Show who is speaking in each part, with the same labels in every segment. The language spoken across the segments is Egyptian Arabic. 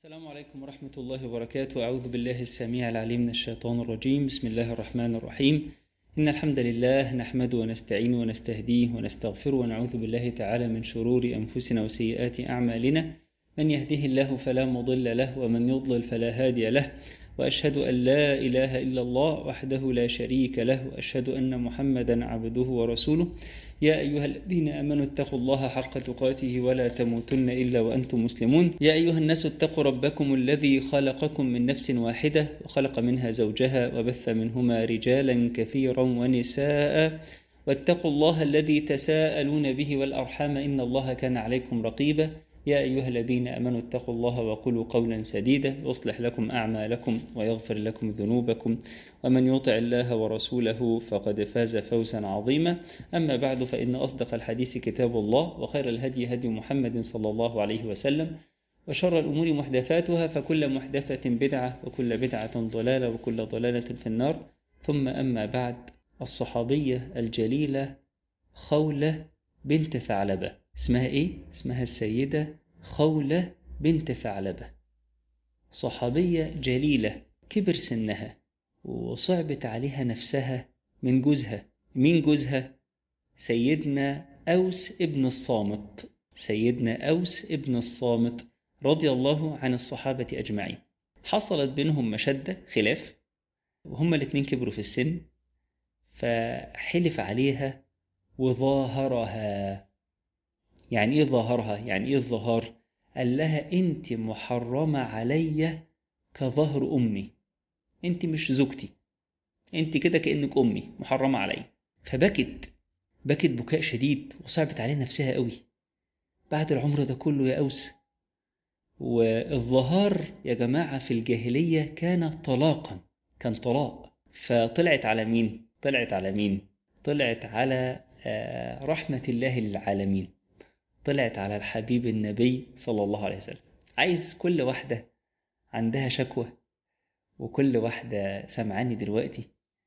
Speaker 1: السلام عليكم ورحمة الله وبركاته أعوذ بالله السميع العليم من الشيطان الرجيم بسم الله الرحمن الرحيم إن الحمد لله نحمده ونستعينه ونستهديه ونستغفره ونعوذ بالله تعالى من شرور أنفسنا وسيئات أعمالنا من يهده الله فلا مضل له ومن يضلل فلا هادي له وأشهد أن لا إله إلا الله وحده لا شريك له وأشهد أن محمدا عبده ورسوله يا أيها الذين آمنوا اتقوا الله حق تقاته ولا تموتن إلا وأنتم مسلمون يا أيها الناس اتقوا ربكم الذي خلقكم من نفس واحدة وخلق منها زوجها وبث منهما رجالا كثيرا ونساء واتقوا الله الذي تساءلون به والأرحام إن الله كان عليكم رقيبا يا أيها الذين آمنوا اتقوا الله وقولوا قولا سديدا يصلح لكم أعمالكم ويغفر لكم ذنوبكم ومن يطع الله ورسوله فقد فاز فوزا عظيما أما بعد فإن أصدق الحديث كتاب الله وخير الهدي هدي محمد صلى الله عليه وسلم وشر الأمور محدثاتها فكل محدثة بدعة وكل بدعة ضلالة وكل ضلالة في النار ثم أما بعد الصحابية الجليلة خولة بنت ثعلبة اسمها ايه؟ اسمها السيدة خولة بنت ثعلبة صحابية جليلة كبر سنها وصعبت عليها نفسها من جوزها مين جوزها؟ سيدنا أوس ابن الصامت سيدنا أوس ابن الصامت رضي الله عن الصحابة أجمعين حصلت بينهم مشدة خلاف وهما الاتنين كبروا في السن فحلف عليها وظاهرها يعني ايه ظاهرها يعني ايه الظهار قال لها انت محرمة عليا كظهر امي انت مش زوجتي انت كده كأنك امي محرمة عليا فبكت بكت بكاء شديد وصعبت عليها نفسها قوي بعد العمر ده كله يا أوس والظهار يا جماعة في الجاهلية كان طلاقا كان طلاق فطلعت على مين طلعت على مين طلعت على رحمة الله للعالمين طلعت على الحبيب النبي صلى الله عليه وسلم عايز كل واحدة عندها شكوى وكل واحدة سمعاني دلوقتي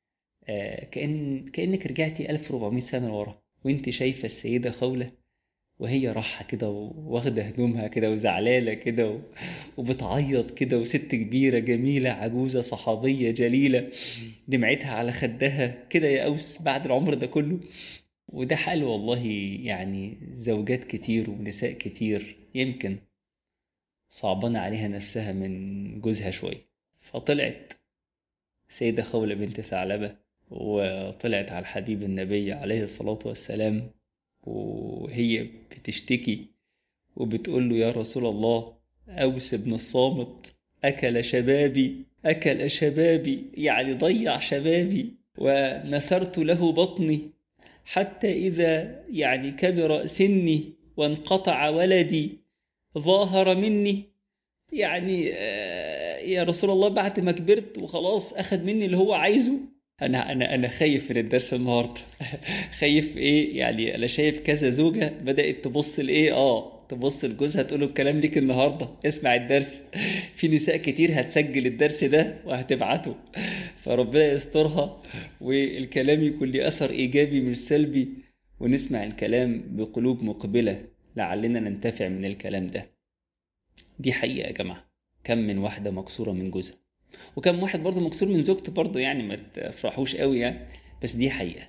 Speaker 1: كأن كأنك رجعتي 1400 سنة لورا وانت شايفة السيدة خولة وهي راحة كده واخدة هدومها كده وزعلالة كده وبتعيط كده وست كبيرة جميلة عجوزة صحابية جليلة دمعتها على خدها كده يا أوس بعد العمر ده كله وده حال والله يعني زوجات كتير ونساء كتير يمكن صعبان عليها نفسها من جوزها شوية فطلعت سيدة خولة بنت ثعلبة وطلعت على الحبيب النبي عليه الصلاة والسلام وهي بتشتكي وبتقول له يا رسول الله أوس بن الصامت أكل شبابي أكل شبابي يعني ضيع شبابي ونثرت له بطني حتى إذا يعني كبر سني وانقطع ولدي ظاهر مني يعني يا رسول الله بعد ما كبرت وخلاص أخذ مني اللي هو عايزه أنا أنا أنا خايف من الدرس النهاردة خايف إيه يعني أنا شايف كذا زوجة بدأت تبص لإيه آه تبص لجوزها تقول له الكلام ليك النهارده اسمع الدرس في نساء كتير هتسجل الدرس ده وهتبعته فربنا يسترها والكلام يكون ليه اثر ايجابي مش سلبي ونسمع الكلام بقلوب مقبله لعلنا ننتفع من الكلام ده دي حقيقه يا جماعه كم من واحده مكسوره من جوزها وكم واحد برضه مكسور من زوجته برضه يعني ما تفرحوش قوي يعني بس دي حقيقه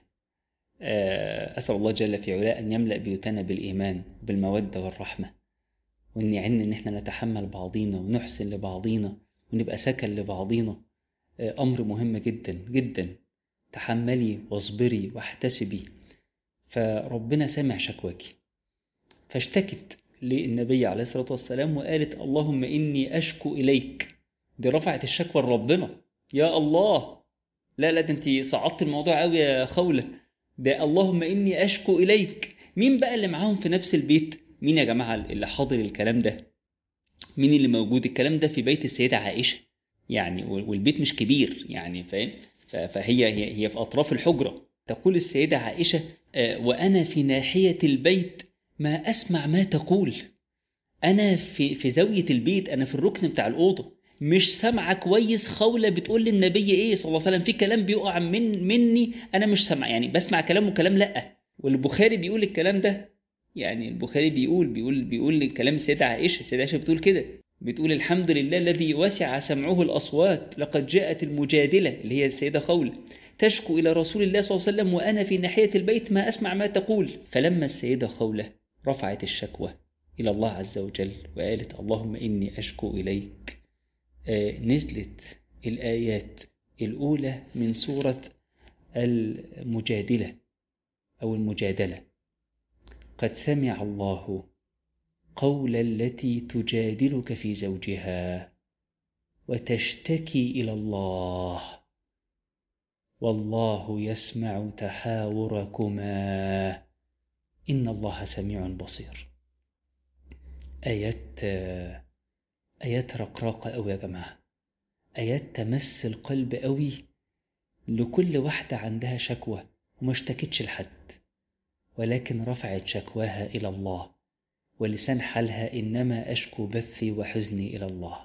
Speaker 1: أسأل الله جل في علاه أن يملأ بيوتنا بالإيمان بالمودة والرحمة وأن يعن إن إحنا نتحمل بعضينا ونحسن لبعضينا ونبقى سكن لبعضينا أمر مهم جدا جدا تحملي واصبري واحتسبي فربنا سمع شكواكي فاشتكت للنبي عليه الصلاة والسلام وقالت اللهم إني أشكو إليك دي رفعت الشكوى لربنا يا الله لا لا ده انت صعدت الموضوع قوي يا خولة ده اللهم إني أشكو إليك مين بقى اللي معاهم في نفس البيت مين يا جماعة اللي حاضر الكلام ده مين اللي موجود الكلام ده في بيت السيدة عائشة يعني والبيت مش كبير يعني فاهم فهي هي, هي في أطراف الحجرة تقول السيدة عائشة وأنا في ناحية البيت ما أسمع ما تقول أنا في, في زاوية البيت أنا في الركن بتاع الأوضة مش سامعة كويس خولة بتقول للنبي ايه صلى الله عليه وسلم في كلام بيقع من مني انا مش سامع يعني بسمع كلام وكلام لا والبخاري بيقول الكلام ده يعني البخاري بيقول بيقول بيقول كلام السيدة عائشة السيدة عائشة بتقول كده بتقول الحمد لله الذي وسع سمعه الأصوات لقد جاءت المجادلة اللي هي السيدة خولة تشكو إلى رسول الله صلى الله عليه وسلم وأنا في ناحية البيت ما أسمع ما تقول فلما السيدة خولة رفعت الشكوى إلى الله عز وجل وقالت اللهم إني أشكو إليك آه نزلت الآيات الأولى من سورة المجادلة أو المجادلة قد سمع الله قول التي تجادلك في زوجها وتشتكي إلى الله والله يسمع تحاوركما إن الله سميع بصير آيات آيات رقراقة أوي يا جماعة آيات تمس القلب أوي لكل واحدة عندها شكوى وما اشتكتش لحد ولكن رفعت شكواها إلى الله ولسان حالها إنما أشكو بثي وحزني إلى الله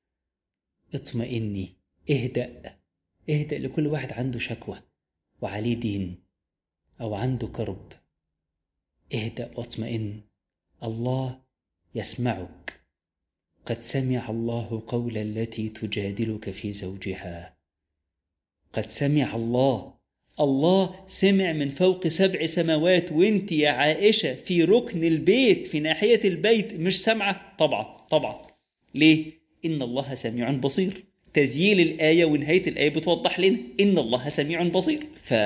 Speaker 1: اطمئني اهدأ اهدأ لكل واحد عنده شكوى وعليه دين أو عنده كرب اهدأ واطمئن الله يسمعك قد سمع الله قول التي تجادلك في زوجها قد سمع الله الله سمع من فوق سبع سماوات وانت يا عائشة في ركن البيت في ناحية البيت مش سامعة طبعا طبعا ليه إن الله سميع بصير تزييل الآية ونهاية الآية بتوضح لنا إن الله سميع بصير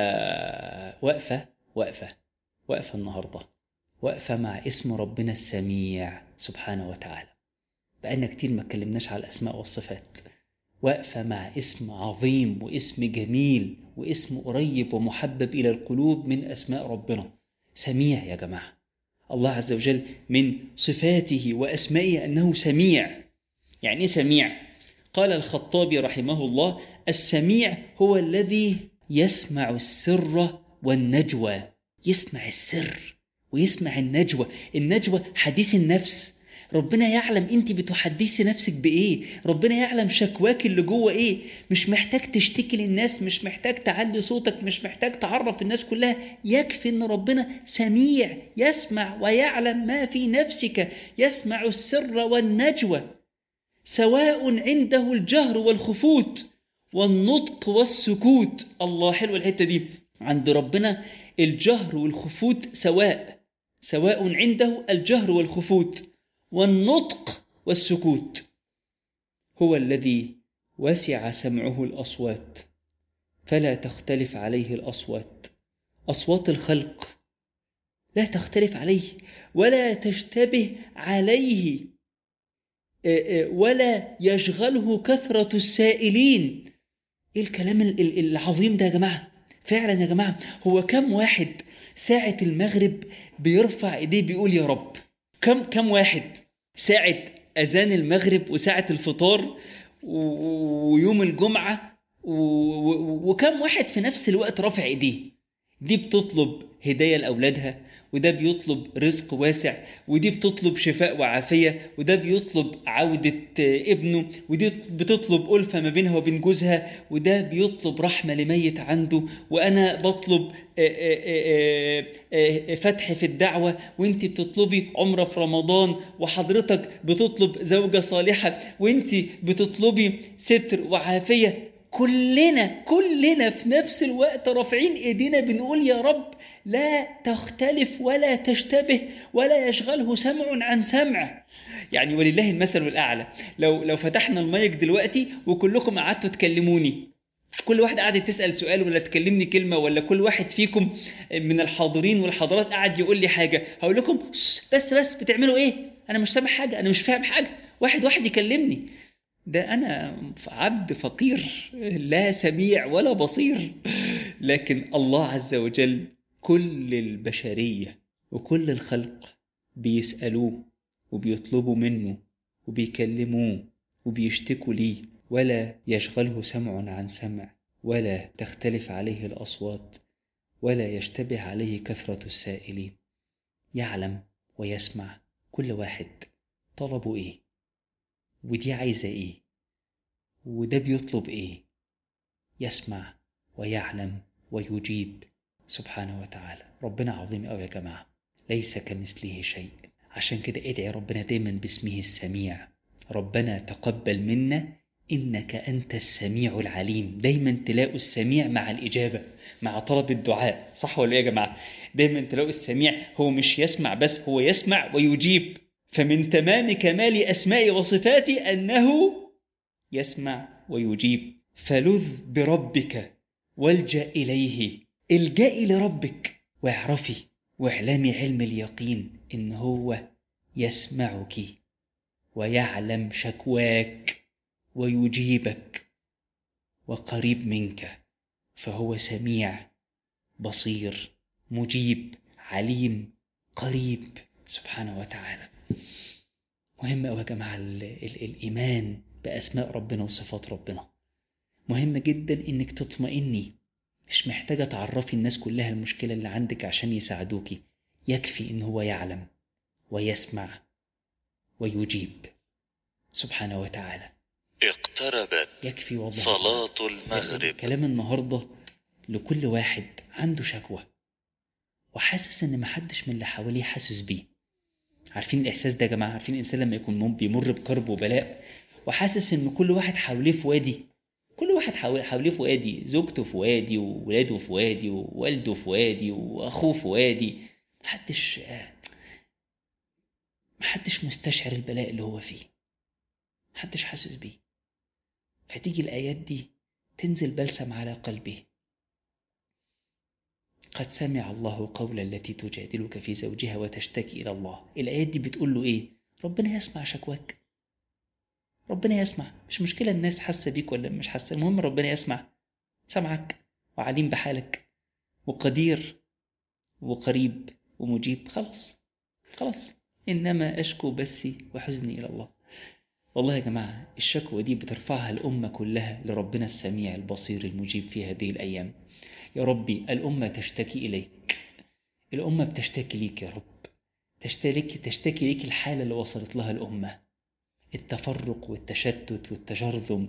Speaker 1: فوقفة وقفة وقفة النهاردة وقفة مع اسم ربنا السميع سبحانه وتعالى بقالنا كتير ما اتكلمناش على الأسماء والصفات واقفة مع اسم عظيم واسم جميل واسم قريب ومحبب إلى القلوب من أسماء ربنا سميع يا جماعة الله عز وجل من صفاته وأسمائه أنه سميع يعني إيه سميع قال الخطابي رحمه الله السميع هو الذي يسمع السر والنجوى يسمع السر ويسمع النجوى النجوى حديث النفس ربنا يعلم انت بتحدثي نفسك بايه ربنا يعلم شكواك اللي جوه ايه مش محتاج تشتكي للناس مش محتاج تعلي صوتك مش محتاج تعرف الناس كلها يكفي ان ربنا سميع يسمع ويعلم ما في نفسك يسمع السر والنجوى سواء عنده الجهر والخفوت والنطق والسكوت الله حلوه الحته دي عند ربنا الجهر والخفوت سواء سواء عنده الجهر والخفوت والنطق والسكوت هو الذي وسع سمعه الاصوات فلا تختلف عليه الاصوات اصوات الخلق لا تختلف عليه ولا تشتبه عليه ولا يشغله كثره السائلين ايه الكلام العظيم ده يا جماعه فعلا يا جماعه هو كم واحد ساعه المغرب بيرفع ايديه بيقول يا رب كم كم واحد ساعة أذان المغرب وساعة الفطار ويوم الجمعة وكم واحد في نفس الوقت رافع ايديه دي بتطلب هداية لأولادها وده بيطلب رزق واسع ودي بتطلب شفاء وعافية وده بيطلب عودة ابنه ودي بتطلب ألفة ما بينها وبين جوزها وده بيطلب رحمة لميت عنده وأنا بطلب فتح في الدعوة وانت بتطلبي عمرة في رمضان وحضرتك بتطلب زوجة صالحة وانت بتطلبي ستر وعافية كلنا كلنا في نفس الوقت رافعين ايدينا بنقول يا رب لا تختلف ولا تشتبه ولا يشغله سمع عن سمع يعني ولله المثل الاعلى لو لو فتحنا المايك دلوقتي وكلكم قعدتوا تكلموني كل واحد قاعد تسال سؤال ولا تكلمني كلمه ولا كل واحد فيكم من الحاضرين والحاضرات قاعد يقول لي حاجه هقول لكم بس بس بتعملوا ايه انا مش سامع حاجه انا مش فاهم حاجه واحد واحد يكلمني ده أنا عبد فقير لا سميع ولا بصير لكن الله عز وجل كل البشرية وكل الخلق بيسألوه وبيطلبوا منه وبيكلموه وبيشتكوا ليه ولا يشغله سمع عن سمع ولا تختلف عليه الأصوات ولا يشتبه عليه كثرة السائلين يعلم ويسمع كل واحد طلبوا إيه ودي عايزة إيه وده بيطلب إيه يسمع ويعلم ويجيب سبحانه وتعالى ربنا عظيم أوي يا جماعة ليس كمثله شيء عشان كده ادعي ربنا دايما باسمه السميع ربنا تقبل منا إنك أنت السميع العليم دايما تلاقوا السميع مع الإجابة مع طلب الدعاء صح ولا إيه يا جماعة دايما تلاقوا السميع هو مش يسمع بس هو يسمع ويجيب فمن تمام كمال أسماء وصفاته أنه يسمع ويجيب فلذ بربك والجأ إليه الجأي لربك واعرفي واعلمي علم اليقين إن هو يسمعك ويعلم شكواك ويجيبك وقريب منك فهو سميع بصير مجيب عليم قريب سبحانه وتعالى مهم أوي يا جماعة ال ال الإيمان بأسماء ربنا وصفات ربنا مهم جدا إنك تطمئني مش محتاجة تعرفي الناس كلها المشكلة اللي عندك عشان يساعدوكي يكفي إن هو يعلم ويسمع ويجيب سبحانه وتعالى
Speaker 2: اقتربت
Speaker 1: يكفي والله
Speaker 2: صلاة المغرب
Speaker 1: كلام النهاردة لكل واحد عنده شكوى وحاسس ان محدش من اللي حواليه حاسس بيه عارفين الاحساس ده يا جماعه عارفين الانسان لما يكون مم- بيمر بكرب وبلاء وحاسس ان كل واحد حواليه في وادي كل واحد حواليه حواليه في وادي زوجته في وادي وولاده في وادي ووالده في وادي واخوه في وادي محدش آه، محدش مستشعر البلاء اللي هو فيه محدش حاسس بيه فتيجي الآيات دي تنزل بلسم على قلبه قد سمع الله قول التي تجادلك في زوجها وتشتكي إلى الله الآيات دي بتقول له إيه ربنا يسمع شكواك ربنا يسمع مش مشكلة الناس حاسة بيك ولا مش حاسة المهم ربنا يسمع سمعك وعليم بحالك وقدير وقريب ومجيب خلاص خلاص إنما أشكو بثي وحزني إلى الله والله يا جماعة الشكوى دي بترفعها الأمة كلها لربنا السميع البصير المجيب في هذه الأيام يا ربي الأمة تشتكي إليك الأمة بتشتكي ليك يا رب تشتكي تشتكي ليك الحالة اللي وصلت لها الأمة التفرق والتشتت والتجرذم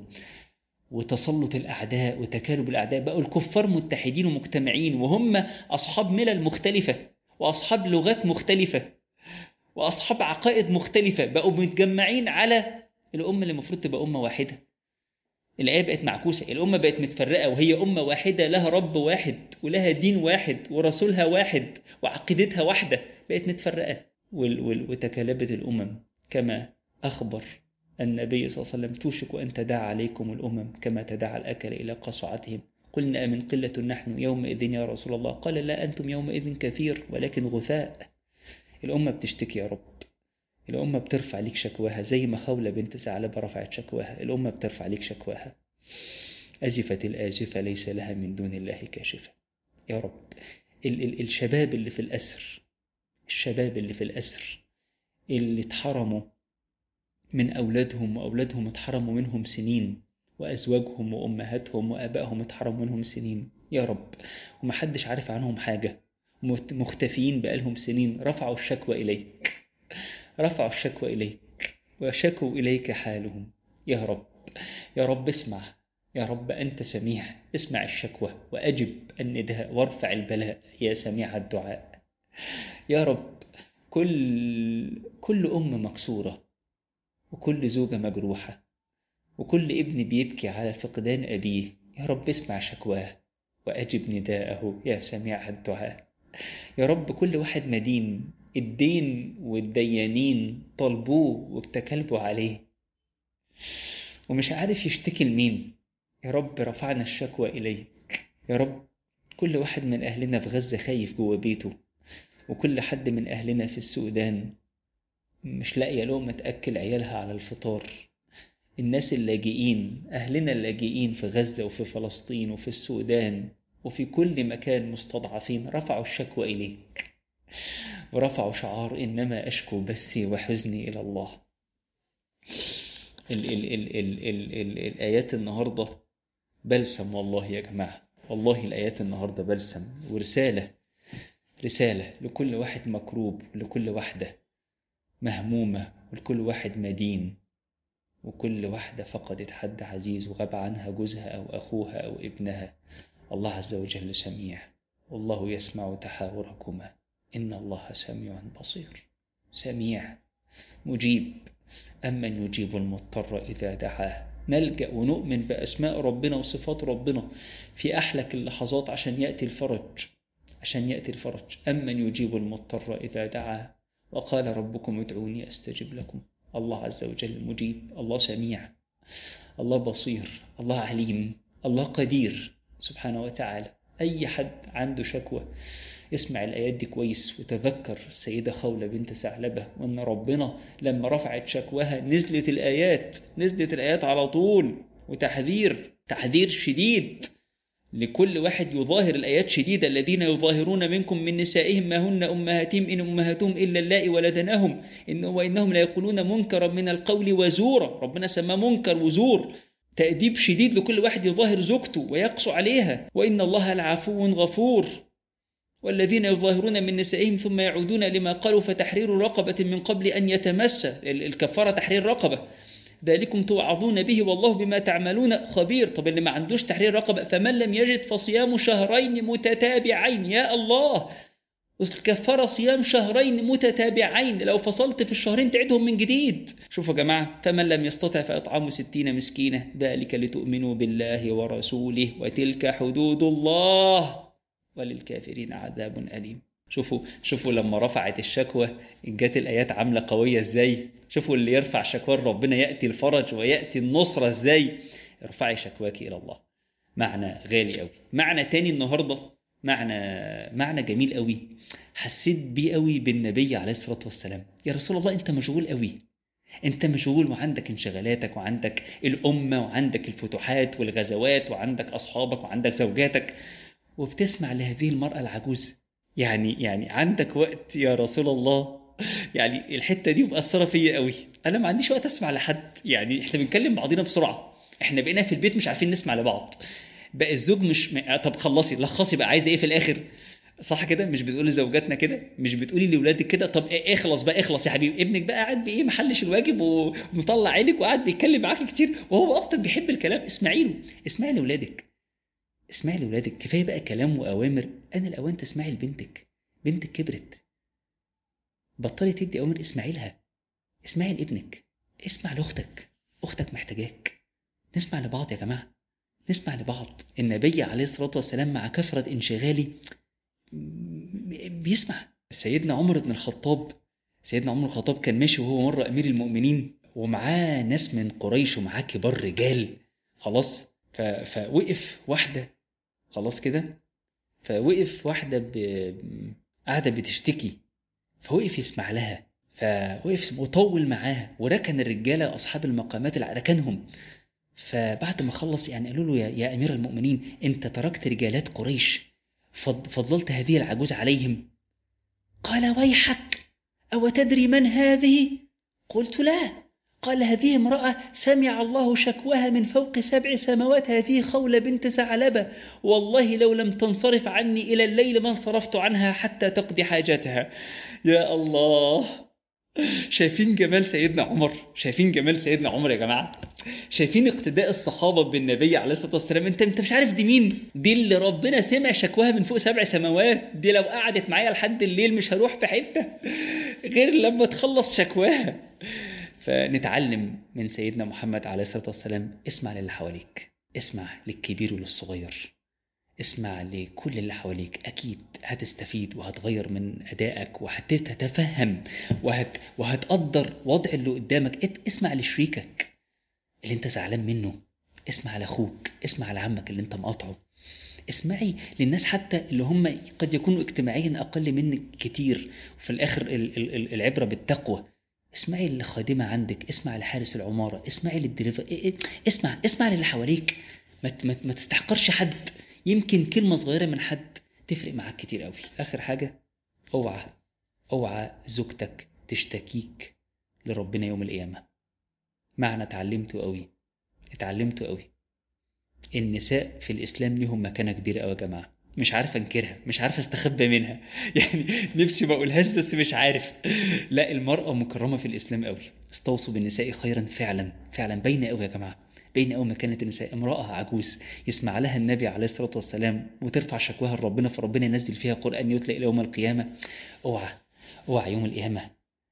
Speaker 1: وتسلط الأعداء وتكالب الأعداء بقوا الكفار متحدين ومجتمعين وهم أصحاب ملل مختلفة وأصحاب لغات مختلفة وأصحاب عقائد مختلفة بقوا متجمعين على الأمة اللي المفروض تبقى أمة واحدة الآية بقت معكوسة الأمة بقت متفرقة وهي أمة واحدة لها رب واحد ولها دين واحد ورسولها واحد وعقيدتها واحدة بقت متفرقة وال- وال- وتكالبت الأمم كما أخبر النبي صلى الله عليه وسلم توشك أن تداعى عليكم الأمم كما تداعى الأكل إلى قصعتهم قلنا أمن قلة نحن يومئذ يا رسول الله قال لا أنتم يومئذ كثير ولكن غثاء الأمة بتشتكي يا رب الأمة بترفع ليك شكواها زي ما خولة بنت ثعلبة رفعت شكواها الأمة بترفع ليك شكواها أزفت الآزفة ليس لها من دون الله كاشفة يا رب ال ال الشباب اللي في الأسر الشباب اللي في الأسر اللي اتحرموا من أولادهم وأولادهم اتحرموا منهم سنين وأزواجهم وأمهاتهم وآبائهم اتحرموا منهم سنين يا رب ومحدش عارف عنهم حاجة مت- مختفيين بقالهم سنين رفعوا الشكوى إليك رفعوا الشكوى إليك وشكوا إليك حالهم يا رب يا رب اسمع يا رب أنت سميع اسمع الشكوى وأجب النداء وارفع البلاء يا سميع الدعاء يا رب كل كل أم مكسورة وكل زوجة مجروحة وكل ابن بيبكي على فقدان أبيه يا رب اسمع شكواه وأجب نداءه يا سميع الدعاء يا رب كل واحد مدين الدين والديانين طلبوه وابتكلبوا عليه ومش عارف يشتكي لمين يا رب رفعنا الشكوى إليك يا رب كل واحد من أهلنا في غزة خايف جوه بيته وكل حد من أهلنا في السودان مش لاقية لقمة تأكل عيالها على الفطار الناس اللاجئين أهلنا اللاجئين في غزة وفي فلسطين وفي السودان وفي كل مكان مستضعفين رفعوا الشكوى إليك ورفعوا شعار إنما أشكو بثي وحزني إلى الله ال ال ال ال ال ال الآيات النهاردة بلسم والله يا جماعة والله الآيات النهاردة بلسم ورسالة رسالة لكل واحد مكروب ولكل واحدة مهمومة ولكل واحد مدين وكل واحدة فقدت حد عزيز وغاب عنها جوزها أو أخوها أو ابنها الله عز وجل سميع والله يسمع تحاوركما إن الله سميع بصير سميع مجيب أمن يجيب المضطر إذا دعاه نلجأ ونؤمن بأسماء ربنا وصفات ربنا في أحلك اللحظات عشان يأتي الفرج عشان يأتي الفرج أمن يجيب المضطر إذا دعاه وقال ربكم ادعوني أستجب لكم الله عز وجل مجيب الله سميع الله بصير الله عليم الله قدير سبحانه وتعالى أي حد عنده شكوى اسمع الآيات دي كويس وتذكر السيدة خولة بنت ثعلبة وأن ربنا لما رفعت شكواها نزلت الآيات نزلت الآيات على طول وتحذير تحذير شديد لكل واحد يظاهر الآيات شديدة الذين يظاهرون منكم من نسائهم ما هن أمهاتهم إن أمهاتهم إلا اللائي ولدناهم إن وإنهم لا يقولون منكرا من القول وزورا ربنا سماه منكر وزور تأديب شديد لكل واحد يظاهر زوجته ويقسو عليها وإن الله لعفو غفور والذين يظاهرون من نسائهم ثم يعودون لما قالوا فتحرير رقبة من قبل أن يتمس الكفارة تحرير رقبة ذلكم توعظون به والله بما تعملون خبير طب اللي ما عندوش تحرير رقبة فمن لم يجد فصيام شهرين متتابعين يا الله الكفارة صيام شهرين متتابعين لو فصلت في الشهرين تعيدهم من جديد شوفوا يا جماعة فمن لم يستطع فإطعام ستين مسكينة ذلك لتؤمنوا بالله ورسوله وتلك حدود الله وللكافرين عذاب أليم شوفوا شوفوا لما رفعت الشكوى جت الآيات عاملة قوية ازاي شوفوا اللي يرفع شكوى ربنا يأتي الفرج ويأتي النصرة ازاي ارفعي شكواك إلى الله معنى غالي قوي معنى تاني النهاردة معنى معنى جميل قوي حسيت بيه قوي بالنبي عليه الصلاة والسلام يا رسول الله انت مشغول قوي انت مشغول وعندك انشغالاتك وعندك الأمة وعندك الفتوحات والغزوات وعندك أصحابك وعندك زوجاتك وبتسمع لهذه المرأة العجوز يعني يعني عندك وقت يا رسول الله يعني الحته دي مأثره فيا قوي انا ما عنديش وقت اسمع لحد يعني احنا بنكلم بعضينا بسرعه احنا بقينا في البيت مش عارفين نسمع لبعض بقى الزوج مش م... طب خلصي لخصي بقى عايزه ايه في الاخر صح كده مش بتقولي لزوجاتنا كده مش بتقولي لاولادك كده طب إيه اخلص بقى اخلص يا حبيبي ابنك بقى قاعد بايه محلش الواجب ومطلع عينك وقاعد بيتكلم معاك كتير وهو اصلا بيحب الكلام اسمعي له اسمعي لاولادك اسمعي لاولادك كفايه بقى كلام واوامر انا الاوان تسمعي لبنتك بنتك كبرت بطلي تدي أوامر اسمعي لها اسمعي لابنك اسمع لأختك أختك محتاجاك نسمع لبعض يا جماعة نسمع لبعض النبي عليه الصلاة والسلام مع كثرة انشغالي بيسمع سيدنا عمر بن الخطاب سيدنا عمر بن الخطاب كان ماشي وهو مرة أمير المؤمنين ومعاه ناس من قريش ومعاه كبار رجال خلاص ف... فوقف واحدة خلاص كده فوقف واحدة ب... قاعدة بتشتكي فوقف يسمع لها فوقف وطول معاها وركن الرجالة أصحاب المقامات اللي ركنهم فبعد ما خلص يعني قالوا له يا, يا أمير المؤمنين أنت تركت رجالات قريش فضلت هذه العجوز عليهم قال ويحك أو تدري من هذه قلت لا قال هذه امرأة سمع الله شكواها من فوق سبع سماوات هذه خولة بنت ثعلبة والله لو لم تنصرف عني إلى الليل ما انصرفت عنها حتى تقضي حاجتها يا الله شايفين جمال سيدنا عمر شايفين جمال سيدنا عمر يا جماعة شايفين اقتداء الصحابة بالنبي عليه الصلاة والسلام انت انت مش عارف دي مين دي اللي ربنا سمع شكواها من فوق سبع سماوات دي لو قعدت معايا لحد الليل مش هروح في حتة غير لما تخلص شكواها فنتعلم من سيدنا محمد عليه الصلاة والسلام اسمع للي حواليك اسمع للكبير وللصغير اسمع لكل اللي حواليك أكيد هتستفيد وهتغير من أدائك وهتتفهم وهت وهتقدر وضع اللي قدامك اسمع لشريكك اللي انت زعلان منه اسمع لأخوك اسمع لعمك اللي انت مقاطعه اسمعي للناس حتى اللي هم قد يكونوا اجتماعيا أقل منك كتير وفي الآخر العبرة بالتقوى اسمعي للخادمة عندك اسمع لحارس العمارة اسمعي للدليفر اسمع اسمع للي حواليك ما, ما, ما تستحقرش حد يمكن كلمة صغيرة من حد تفرق معاك كتير قوي آخر حاجة اوعى اوعى زوجتك تشتكيك لربنا يوم القيامة معنى اتعلمته قوي اتعلمته قوي النساء في الإسلام ليهم مكانة كبيرة قوي يا جماعة مش عارف انكرها مش عارف استخبى منها يعني نفسي ما اقولهاش بس مش عارف لا المرأة مكرمة في الإسلام قوي استوصوا بالنساء خيرا فعلا فعلا باينة قوي يا جماعة بين أول ما كانت النساء امرأة عجوز يسمع لها النبي عليه الصلاة والسلام وترفع شكواها لربنا فربنا ينزل فيها قرآن يتلى إلى يوم القيامة اوعى اوعى يوم القيامة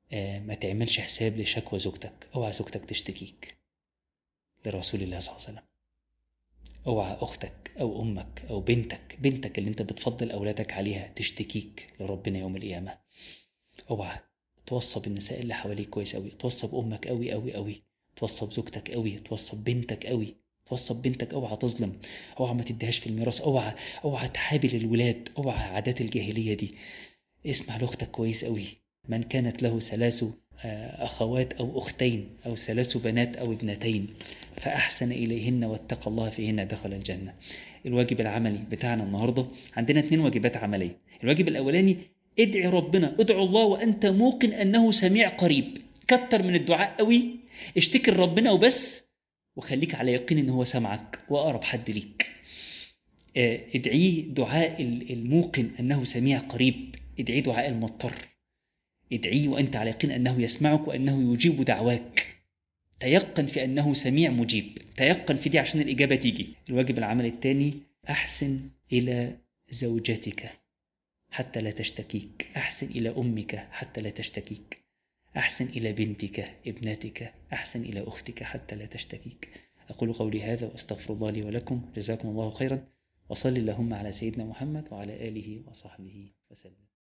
Speaker 1: آه، ما تعملش حساب لشكوى زوجتك اوعى زوجتك تشتكيك لرسول الله صلى الله عليه وسلم اوعى اختك او امك او بنتك بنتك اللي انت بتفضل اولادك عليها تشتكيك لربنا يوم القيامه اوعى توصى بالنساء اللي حواليك كويس قوي توصى بامك قوي قوي قوي توصى بزوجتك قوي توصى ببنتك قوي توصى ببنتك اوعى تظلم اوعى ما تديهاش في الميراث اوعى اوعى تحابل الولاد اوعى عادات الجاهليه دي اسمع لاختك كويس قوي من كانت له ثلاث آه، اخوات او اختين او ثلاث بنات او ابنتين فاحسن اليهن واتقى الله فيهن دخل الجنه الواجب العملي بتاعنا النهارده عندنا اتنين واجبات عمليه الواجب الاولاني ادعي ربنا ادعو الله وانت موقن انه سميع قريب كتر من الدعاء قوي اشتكي لربنا وبس وخليك على يقين ان هو سمعك واقرب حد ليك آه، ادعيه دعاء ال- الموقن انه سميع قريب ادعيه دعاء المضطر ادعيه وانت على يقين انه يسمعك وانه يجيب دعواك تيقن في انه سميع مجيب تيقن في دي عشان الاجابه تيجي الواجب العملي الثاني احسن الى زوجتك حتى لا تشتكيك احسن الى امك حتى لا تشتكيك احسن الى بنتك ابنتك احسن الى اختك حتى لا تشتكيك اقول قولي هذا واستغفر الله لي ولكم جزاكم الله خيرا وصل اللهم على سيدنا محمد وعلى اله وصحبه وسلم